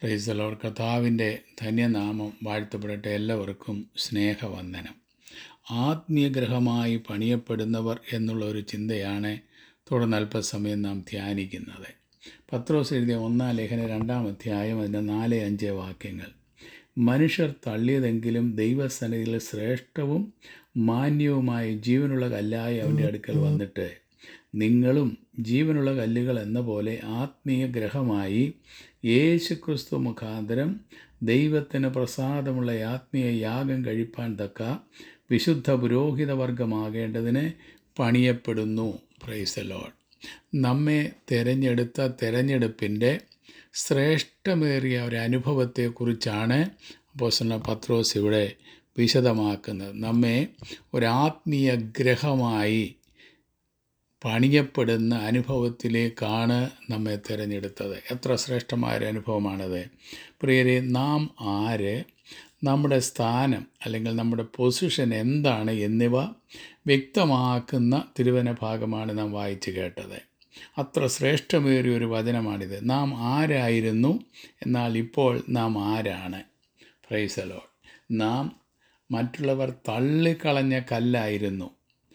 പ്രൈസലോർ കർത്താവിൻ്റെ ധന്യനാമം വാഴ്ത്തപ്പെടട്ടെ എല്ലാവർക്കും സ്നേഹവന്ദനം ആത്മീയഗ്രഹമായി പണിയപ്പെടുന്നവർ എന്നുള്ള ഒരു ചിന്തയാണ് തുടർന്ന് അല്പസമയം നാം ധ്യാനിക്കുന്നത് പത്രോസ് എഴുതിയ ഒന്നാം ലേഖന രണ്ടാം അധ്യായം അതിൻ്റെ നാല് അഞ്ച് വാക്യങ്ങൾ മനുഷ്യർ തള്ളിയതെങ്കിലും ദൈവസന്നിധിയിൽ ശ്രേഷ്ഠവും മാന്യവുമായ ജീവനുള്ള കല്ലായി അവൻ്റെ അടുക്കൽ വന്നിട്ട് നിങ്ങളും ജീവനുള്ള കല്ലുകൾ എന്ന പോലെ ആത്മീയ ഗ്രഹമായി യേശുക്രിസ്തു മുഖാന്തരം ദൈവത്തിന് പ്രസാദമുള്ള ആത്മീയ യാഗം കഴിപ്പാൻ തക്ക വിശുദ്ധ പുരോഹിത വർഗമാകേണ്ടതിന് പണിയപ്പെടുന്നു പ്രൈസലോൺ നമ്മെ തിരഞ്ഞെടുത്ത തിരഞ്ഞെടുപ്പിൻ്റെ ശ്രേഷ്ഠമേറിയ ഒരു അനുഭവത്തെക്കുറിച്ചാണ് അപ്പോസ്തലൻ പത്രോസ് ഇവിടെ വിശദമാക്കുന്നത് നമ്മെ ഒരു ആത്മീയ ഗ്രഹമായി പണിയപ്പെടുന്ന അനുഭവത്തിലേക്കാണ് നമ്മെ തിരഞ്ഞെടുത്തത് എത്ര ശ്രേഷ്ഠമായ ഒരു അനുഭവമാണത് പ്രിയരെ നാം ആര് നമ്മുടെ സ്ഥാനം അല്ലെങ്കിൽ നമ്മുടെ പൊസിഷൻ എന്താണ് എന്നിവ വ്യക്തമാക്കുന്ന തിരുവന ഭാഗമാണ് നാം വായിച്ചു കേട്ടത് അത്ര ശ്രേഷ്ഠമേറിയ ഒരു വചനമാണിത് നാം ആരായിരുന്നു എന്നാൽ ഇപ്പോൾ നാം ആരാണ് പ്രൈസലോ നാം മറ്റുള്ളവർ തള്ളിക്കളഞ്ഞ കല്ലായിരുന്നു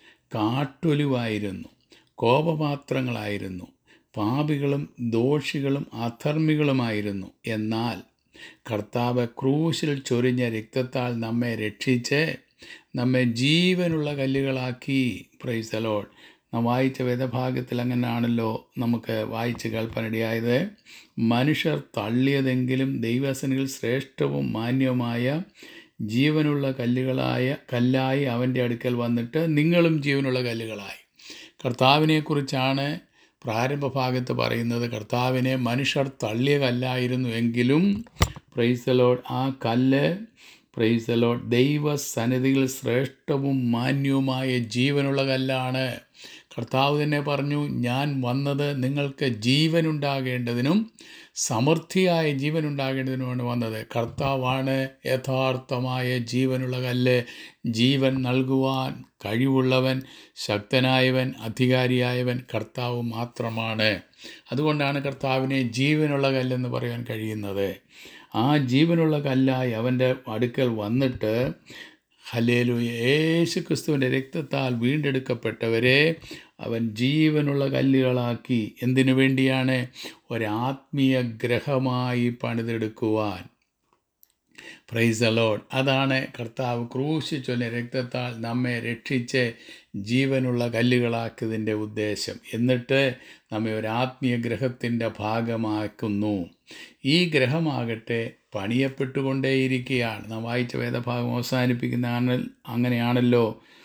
കാട്ടൊലിവായിരുന്നു കോപപാത്രങ്ങളായിരുന്നു പാപികളും ദോഷികളും അധർമ്മികളുമായിരുന്നു എന്നാൽ കർത്താവ് ക്രൂശിൽ ചൊരിഞ്ഞ രക്തത്താൽ നമ്മെ രക്ഷിച്ച് നമ്മെ ജീവനുള്ള കല്ലുകളാക്കി പ്രൈസലോൾ നാം വായിച്ച വേദഭാഗത്തിൽ അങ്ങനെയാണല്ലോ നമുക്ക് വായിച്ച് കേൾപ്പാനിടയായത് മനുഷ്യർ തള്ളിയതെങ്കിലും ദൈവസനിൽ ശ്രേഷ്ഠവും മാന്യവുമായ ജീവനുള്ള കല്ലുകളായ കല്ലായി അവൻ്റെ അടുക്കൽ വന്നിട്ട് നിങ്ങളും ജീവനുള്ള കല്ലുകളായി കർത്താവിനെക്കുറിച്ചാണ് പ്രാരംഭ ഭാഗത്ത് പറയുന്നത് കർത്താവിനെ മനുഷ്യർ തള്ളിയ കല്ലായിരുന്നു എങ്കിലും പ്രൈസലോഡ് ആ കല്ല് പ്രൈസലോഡ് ദൈവസന്നിധിയിൽ ശ്രേഷ്ഠവും മാന്യവുമായ ജീവനുള്ള കല്ലാണ് കർത്താവ് തന്നെ പറഞ്ഞു ഞാൻ വന്നത് നിങ്ങൾക്ക് ജീവനുണ്ടാകേണ്ടതിനും സമൃദ്ധിയായ ജീവനുണ്ടാകേണ്ടതിനുമാണ് വന്നത് കർത്താവാണ് യഥാർത്ഥമായ ജീവനുള്ള കല്ല് ജീവൻ നൽകുവാൻ കഴിവുള്ളവൻ ശക്തനായവൻ അധികാരിയായവൻ കർത്താവ് മാത്രമാണ് അതുകൊണ്ടാണ് കർത്താവിനെ ജീവനുള്ള കല്ലെന്ന് പറയാൻ കഴിയുന്നത് ആ ജീവനുള്ള കല്ലായി അവൻ്റെ അടുക്കൽ വന്നിട്ട് ഹലേലു യേശു ക്രിസ്തുവിൻ്റെ രക്തത്താൽ വീണ്ടെടുക്കപ്പെട്ടവരെ അവൻ ജീവനുള്ള കല്ലുകളാക്കി എന്തിനു വേണ്ടിയാണ് ഒരാത്മീയ ഗ്രഹമായി പണിതെടുക്കുവാൻ പ്രൈസ് അലോഡ് അതാണ് കർത്താവ് ക്രൂശി ചൊല്ലിയ രക്തത്താൽ നമ്മെ രക്ഷിച്ച് ജീവനുള്ള കല്ലുകളാക്കിയതിൻ്റെ ഉദ്ദേശം എന്നിട്ട് നമ്മെ ഒരു ആത്മീയ ഗ്രഹത്തിൻ്റെ ഭാഗമാക്കുന്നു ഈ ഗ്രഹമാകട്ടെ പണിയപ്പെട്ടുകൊണ്ടേയിരിക്കുകയാണ് നാം വായിച്ച വേദഭാഗം അവസാനിപ്പിക്കുന്ന അങ്ങനെയാണല്ലോ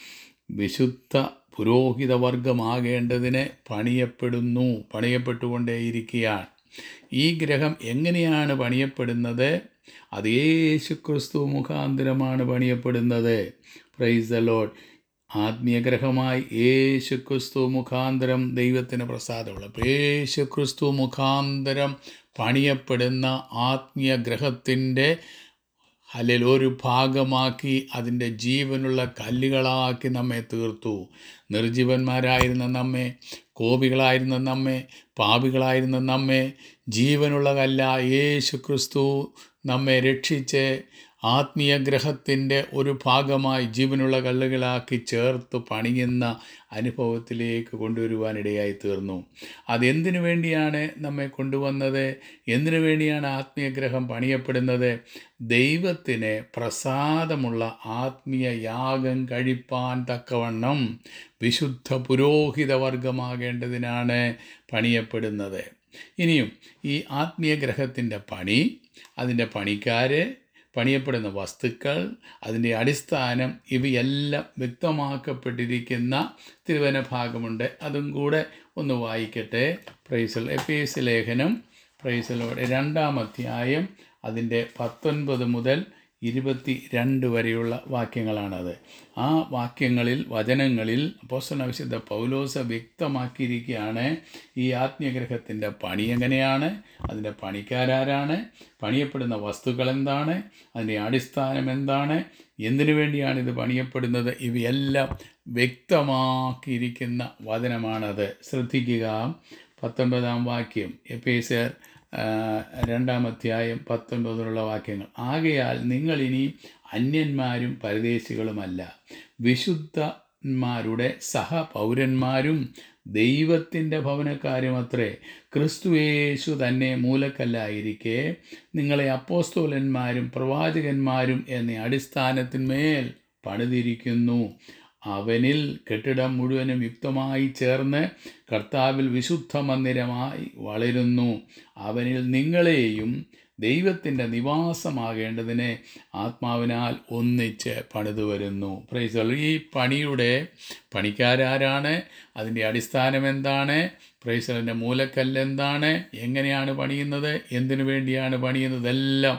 വിശുദ്ധ പുരോഹിത വർഗമാകേണ്ടതിന് പണിയപ്പെടുന്നു പണിയപ്പെട്ടുകൊണ്ടേയിരിക്കുകയാണ് ഈ ഗ്രഹം എങ്ങനെയാണ് പണിയപ്പെടുന്നത് അത് യേശു ക്രിസ്തു മുഖാന്തരമാണ് പണിയപ്പെടുന്നത് പ്രൈസ് ദ ലോഡ് ആത്മീയ ഗ്രഹമായി യേശു ക്രിസ്തു മുഖാന്തരം ദൈവത്തിന് പ്രസാദമുള്ള യേശു ക്രിസ്തു മുഖാന്തരം പണിയപ്പെടുന്ന ആത്മീയ ഗ്രഹത്തിൻ്റെ അല്ലെങ്കിൽ ഒരു ഭാഗമാക്കി അതിൻ്റെ ജീവനുള്ള കല്ലുകളാക്കി നമ്മെ തീർത്തു നിർജീവന്മാരായിരുന്ന നമ്മെ കോപികളായിരുന്ന നമ്മെ പാപികളായിരുന്ന നമ്മെ ജീവനുള്ള കല്ല യേശു ക്രിസ്തു നമ്മെ രക്ഷിച്ച് ആത്മീയ ഗ്രഹത്തിൻ്റെ ഒരു ഭാഗമായി ജീവനുള്ള കല്ലുകളാക്കി ചേർത്ത് പണിയുന്ന അനുഭവത്തിലേക്ക് കൊണ്ടുവരുവാനിടയായി തീർന്നു അതെന്തിനു വേണ്ടിയാണ് നമ്മെ കൊണ്ടുവന്നത് എന്തിനു വേണ്ടിയാണ് ആത്മീയ ഗ്രഹം പണിയപ്പെടുന്നത് ദൈവത്തിന് പ്രസാദമുള്ള ആത്മീയ യാഗം കഴിപ്പാൻ തക്കവണ്ണം വിശുദ്ധ പുരോഹിത വർഗമാകേണ്ടതിനാണ് പണിയപ്പെടുന്നത് ഇനിയും ഈ ആത്മീയ ഗ്രഹത്തിൻ്റെ പണി അതിൻ്റെ പണിക്കാർ പണിയപ്പെടുന്ന വസ്തുക്കൾ അതിൻ്റെ അടിസ്ഥാനം ഇവയെല്ലാം വ്യക്തമാക്കപ്പെട്ടിരിക്കുന്ന തിരുവന ഭാഗമുണ്ട് അതും കൂടെ ഒന്ന് വായിക്കട്ടെ പ്രൈസൽ എഫ് എസ് ലേഖനം പ്രൈസലോടെ രണ്ടാം അധ്യായം അതിൻ്റെ പത്തൊൻപത് മുതൽ ഇരുപത്തി രണ്ട് വരെയുള്ള വാക്യങ്ങളാണത് ആ വാക്യങ്ങളിൽ വചനങ്ങളിൽ അപ്പോസ്തല വിശുദ്ധ പൗലോസ വ്യക്തമാക്കിയിരിക്കുകയാണ് ഈ ആത്മീയഗ്രഹത്തിൻ്റെ പണി എങ്ങനെയാണ് അതിൻ്റെ പണിക്കാരാരാണ് പണിയപ്പെടുന്ന വസ്തുക്കൾ എന്താണ് അതിൻ്റെ അടിസ്ഥാനം എന്താണ് എന്തിനു വേണ്ടിയാണ് ഇത് പണിയപ്പെടുന്നത് ഇവയെല്ലാം വ്യക്തമാക്കിയിരിക്കുന്ന വചനമാണത് ശ്രദ്ധിക്കുക പത്തൊൻപതാം വാക്യം എപ്പേസർ ആ, രണ്ടാം അധ്യായം പത്തൊൻപതിലുള്ള വാക്യങ്ങൾ ആകയാൽ നിങ്ങൾ ഇനി അന്യന്മാരും പരദേശികളുമല്ല വിശുദ്ധന്മാരുടെ സഹപൗരന്മാരും ദൈവത്തിൻ്റെ ഭവനക്കാരുമത്രേ ക്രിസ്തുയേശു തന്നെ മൂലക്കല്ലായിരിക്കെ നിങ്ങളെ അപ്പോസ്തോലന്മാരും പ്രവാചകന്മാരും എന്ന അടിസ്ഥാനത്തിന്മേൽ പണിതിരിക്കുന്നു അവനിൽ കെട്ടിടം മുഴുവനും യുക്തമായി ചേർന്ന് കർത്താവിൽ വിശുദ്ധ മന്ദിരമായി വളരുന്നു അവനിൽ നിങ്ങളെയും ദൈവത്തിൻ്റെ നിവാസമാകേണ്ടതിന് ആത്മാവിനാൽ ഒന്നിച്ച് പണിതു വരുന്നു പ്രൈസ് ഈ പണിയുടെ പണിക്കാരാരാണ് അതിൻ്റെ അടിസ്ഥാനം എന്താണ് പ്രൈസലിൻ്റെ മൂലക്കല്ല് എന്താണ് എങ്ങനെയാണ് പണിയുന്നത് എന്തിനു വേണ്ടിയാണ് പണിയുന്നത് എല്ലാം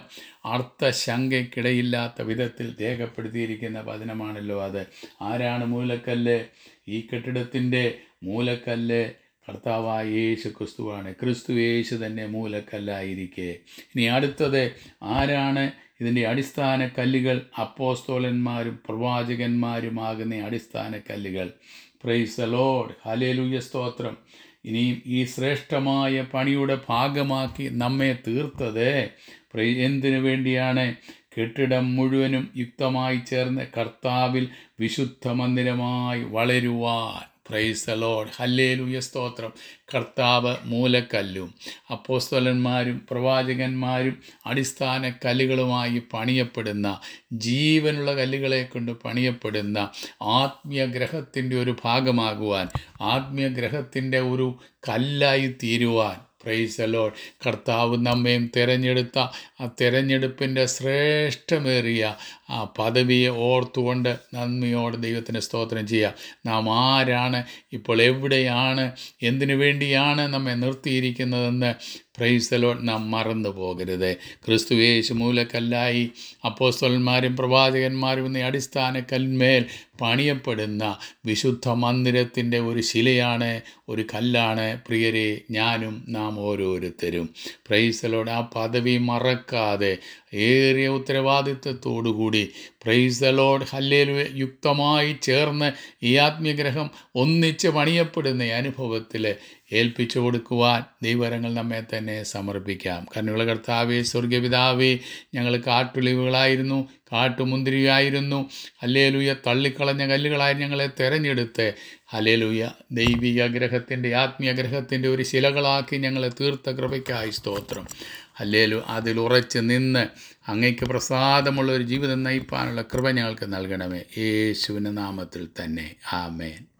അർത്ഥശങ്കയ്ക്കിടയില്ലാത്ത വിധത്തിൽ രേഖപ്പെടുത്തിയിരിക്കുന്ന വചനമാണല്ലോ അത് ആരാണ് മൂലക്കല്ല് ഈ കെട്ടിടത്തിൻ്റെ മൂലക്കല്ല് കർത്താവായ യേശു ക്രിസ്തുവാണ് ക്രിസ്തു യേശു തന്നെ മൂലക്കല്ലായിരിക്കെ ഇനി അടുത്തത് ആരാണ് ഇതിൻ്റെ അടിസ്ഥാന കല്ലുകൾ അപ്പോസ്തോലന്മാരും പ്രവാചകന്മാരുമാകുന്ന അടിസ്ഥാന കല്ലുകൾ പ്രൈസ് ലോഡ് ഹലേലുയ സ്തോത്രം ഇനിയും ഈ ശ്രേഷ്ഠമായ പണിയുടെ ഭാഗമാക്കി നമ്മെ തീർത്തത് പ്രൈ- എന്തിനു വേണ്ടിയാണ് കെട്ടിടം മുഴുവനും യുക്തമായി ചേർന്ന് കർത്താവിൽ വിശുദ്ധ മന്ദിരമായി വളരുവാൻ പ്രൈസ് ലോഡ് ഹല്ലേലൂയ സ്തോത്രം കർത്താവ് മൂലക്കല്ലും അപ്പോസ്തലന്മാരും പ്രവാചകന്മാരും അടിസ്ഥാന കല്ലുകളുമായി പണിയപ്പെടുന്ന ജീവനുള്ള കല്ലുകളെ കൊണ്ട് പണിയപ്പെടുന്ന ആത്മീയ ഗ്രഹത്തിൻ്റെ ഒരു ഭാഗമാകുവാൻ ആത്മീയ ഗ്രഹത്തിൻ്റെ ഒരു കല്ലായി തീരുവാൻ പ്രൈസ് ലോഡ് കർത്താവ് നമ്മയും തിരഞ്ഞെടുത്ത ആ തിരഞ്ഞെടുപ്പിൻ്റെ ശ്രേഷ്ഠമേറിയ ആ പദവിയെ ഓർത്തുകൊണ്ട് നന്ദിയോടെ ദൈവത്തിന് സ്തോത്രം ചെയ്യുക നാം ആരാണ് ഇപ്പോൾ എവിടെയാണ് എന്തിനു വേണ്ടിയാണ് നമ്മെ നിർത്തിയിരിക്കുന്നതെന്ന് പ്രൈസലോ നാം മറന്നു പോകരുത് ക്രിസ്തു യേശു മൂലക്കല്ലായി അപ്പോസ്തലന്മാരും പ്രവാചകന്മാരും എന്ന അടിസ്ഥാന കന്മേൽ പണിയപ്പെടുന്ന വിശുദ്ധ മന്ദിരത്തിൻ്റെ ഒരു ശിലയാണ് ഒരു കല്ലാണ് പ്രിയരെ ഞാനും നാം ഓരോരുത്തരും പ്രൈസലോട് ആ പദവി മറക്കാതെ ഏറിയ ഉത്തരവാദിത്വത്തോടുകൂടി പ്രൈസലോഡ് ഹല്ലേലു യുക്തമായി ചേർന്ന് ഈ ആത്മീയഗ്രഹം ഒന്നിച്ച് പണിയപ്പെടുന്ന ഈ അനുഭവത്തിൽ ഏൽപ്പിച്ചു കൊടുക്കുവാൻ ദൈവരങ്ങൾ നമ്മെ തന്നെ സമർപ്പിക്കാം കണ്ണുകള കർത്താവേ സ്വർഗപിതാവേ ഞങ്ങൾ കാട്ടുലിവുകളായിരുന്നു കാട്ടുമുന്തിരിയായിരുന്നു ഹല്ലേലൂയ തള്ളിക്കളഞ്ഞ കല്ലുകളായി ഞങ്ങളെ തെരഞ്ഞെടുത്ത് ഹല്ലേലൂയ ദൈവിക ഗ്രഹത്തിൻ്റെ ആത്മീയ ഗ്രഹത്തിൻ്റെ ഒരു ശിലകളാക്കി ഞങ്ങളെ തീർത്ത കൃപയ്ക്കായി സ്തോത്രം ഹല്ലേലു അതിൽ ഉറച്ച് നിന്ന് അങ്ങയ്ക്ക് പ്രസാദമുള്ള ഒരു ജീവിതം നയിപ്പാനുള്ള കൃപ ഞങ്ങൾക്ക് നൽകണമേ യേശുവിൻ്റെ നാമത്തിൽ തന്നെ ആമേൻ